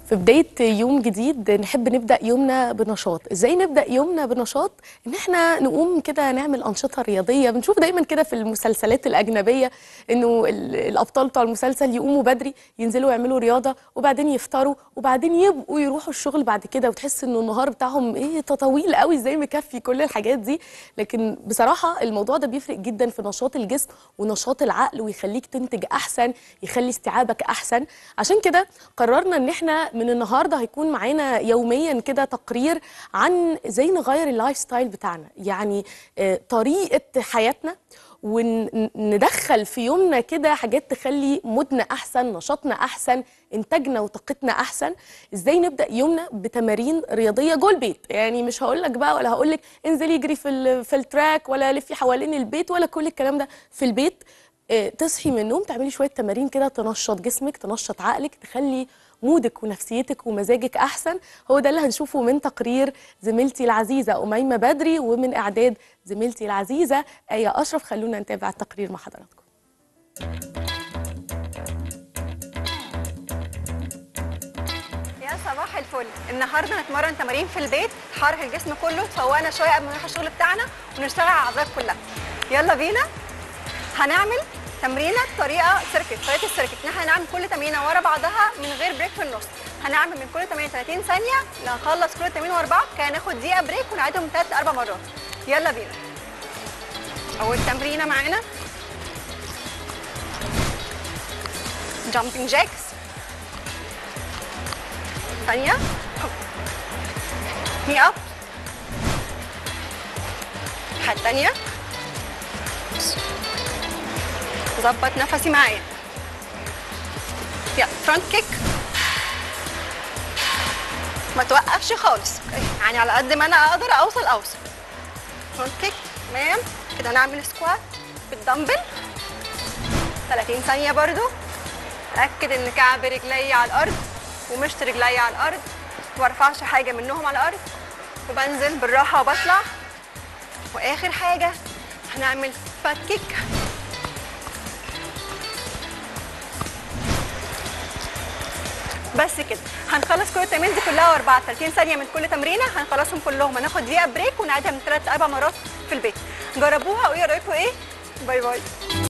في بداية يوم جديد نحب نبدأ يومنا بنشاط ازاي نبدأ يومنا بنشاط ان احنا نقوم كده نعمل أنشطة رياضية بنشوف دايما كده في المسلسلات الأجنبية انه ال- الأبطال بتوع المسلسل يقوموا بدري ينزلوا يعملوا رياضة وبعدين يفطروا وبعدين يبقوا يروحوا الشغل بعد كده وتحس انه النهار بتاعهم ايه طويل قوي ازاي مكفي كل الحاجات دي لكن بصراحة الموضوع ده بيفرق جدا في نشاط الجسم ونشاط العقل ويخليك تنتج أحسن يخلي استيعابك أحسن عشان كده قررنا ان احنا من النهارده هيكون معانا يوميا كده تقرير عن ازاي نغير اللايف ستايل بتاعنا يعني آه، طريقه حياتنا وندخل في يومنا كده حاجات تخلي مودنا احسن نشاطنا احسن انتاجنا وطاقتنا احسن ازاي نبدا يومنا بتمارين رياضيه جوه البيت يعني مش هقول لك بقى ولا هقول لك انزلي اجري في ال- في التراك ولا لفي حوالين البيت ولا كل الكلام ده في البيت آه، تصحي من النوم تعملي شويه تمارين كده تنشط جسمك تنشط عقلك تخلي مودك ونفسيتك ومزاجك احسن هو ده اللي هنشوفه من تقرير زميلتي العزيزه اميمه بدري ومن اعداد زميلتي العزيزه ايه اشرف خلونا نتابع التقرير مع حضراتكم يا صباح الفل النهارده هنتمرن تمارين في البيت حرك الجسم كله تفوقنا شويه قبل ما نروح الشغل بتاعنا ونشتغل على العضلات كلها يلا بينا هنعمل تمرينه بطريقه سيركت طريقه السيركت ان احنا هنعمل كل تمرينه ورا بعضها من غير بريك في النص هنعمل من كل تمرينه 30 ثانيه نخلص كل التمرين ورا بعض كده هناخد دقيقه بريك ونعيدهم من 3 ل 4 مرات يلا بينا اول تمرينه معانا جامبينج جاكس ثانية ني اب حاجة تانية ظبط نفسي معايا يلا فرونت كيك ما توقفش خالص يعني على قد ما انا اقدر اوصل اوصل فرونت كيك تمام كده نعمل سكوات بالدمبل 30 ثانية برضو اتاكد ان كعب رجلي على الارض ومشط رجلي على الارض ما برفعش حاجه منهم على الارض وبنزل بالراحه وبطلع واخر حاجه هنعمل فات كيك بس كده هنخلص كل التمارين دي كلها ورا 30 ثانيه من كل تمرينه هنخلصهم كلهم هناخد دقيقه بريك ونعيدها من ثلاث اربع مرات في البيت جربوها وقولوا رايكم ايه باي باي